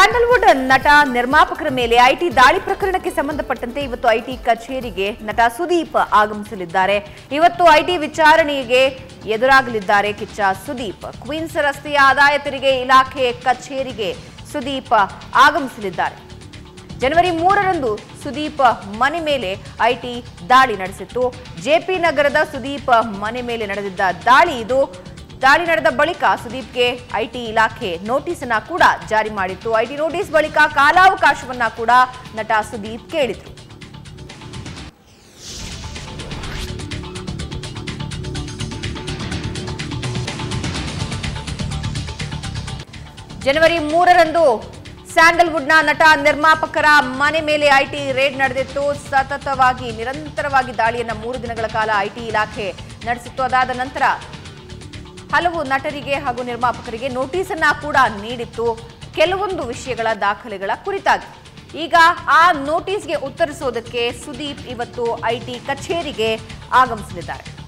Sandalwood ನಟ ನಿರ್ಮಾಪಕರ ಮೇಲೆ ಐಟಿ ದಾಳಿ ಪ್ರಕರಣಕ್ಕೆ ಸಂಬಂಧಪಟ್ಟಂತೆ ಇವತ್ತು ಐಟಿ ಕಚೇರಿಗೆ ನಟ ಸುದೀಪ್ ಆಗಮಿಸಲಿದ್ದಾರೆ ಇವತ್ತು ಐಟಿ ವಿಚಾರಣೆಗೆ ಎದುರಾಗಲಿದ್ದಾರೆ ಕಿಚ್ಚ ಸುದೀಪ್ ಕ್ವೀನ್ಸ್ ರಸ್ತೆಯ ಆದಾಯ ತೆರಿಗೆ ಇಲಾಖೆ ಕಚೇರಿಗೆ ಸುದೀಪ್ ಆಗಮಿಸಲಿದ್ದಾರೆ ಜನವರಿ ಮೂರರಂದು ಸುದೀಪ್ ಮನೆ ಮೇಲೆ ಐಟಿ ದಾಳಿ ನಡೆಸಿತ್ತು ಜೆಪಿ ನಗರದ ಸುದೀಪ್ ಮನೆ ಮೇಲೆ ನಡೆದಿದ್ದ ದಾಳಿ ಇದು ದಾಳಿ ನಡೆದ ಬಳಿಕ ಸುದೀಪ್ಗೆ ಐಟಿ ಇಲಾಖೆ ನೋಟಿಸ್ ಅನ್ನ ಕೂಡ ಜಾರಿ ಮಾಡಿತ್ತು ಐಟಿ ನೋಟಿಸ್ ಬಳಿಕ ಕಾಲಾವಕಾಶವನ್ನ ಕೂಡ ನಟ ಸುದೀಪ್ ಕೇಳಿದ್ರು ಜನವರಿ ಮೂರರಂದು ಸ್ಯಾಂಡಲ್ವುಡ್ನ ನಟ ನಿರ್ಮಾಪಕರ ಮನೆ ಮೇಲೆ ಐಟಿ ರೇಡ್ ನಡೆದಿತ್ತು ಸತತವಾಗಿ ನಿರಂತರವಾಗಿ ದಾಳಿಯನ್ನ ಮೂರು ದಿನಗಳ ಕಾಲ ಐಟಿ ಇಲಾಖೆ ನಡೆಸಿತ್ತು ಅದಾದ ನಂತರ ಹಲವು ನಟರಿಗೆ ಹಾಗೂ ನಿರ್ಮಾಪಕರಿಗೆ ನೋಟಿಸ್ ಅನ್ನ ಕೂಡ ನೀಡಿತ್ತು ಕೆಲವೊಂದು ವಿಷಯಗಳ ದಾಖಲೆಗಳ ಕುರಿತಾಗಿ ಈಗ ಆ ನೋಟಿಸ್ಗೆ ಉತ್ತರಿಸೋದಕ್ಕೆ ಸುದೀಪ್ ಇವತ್ತು ಐಟಿ ಕಚೇರಿಗೆ ಆಗಮಿಸಲಿದ್ದಾರೆ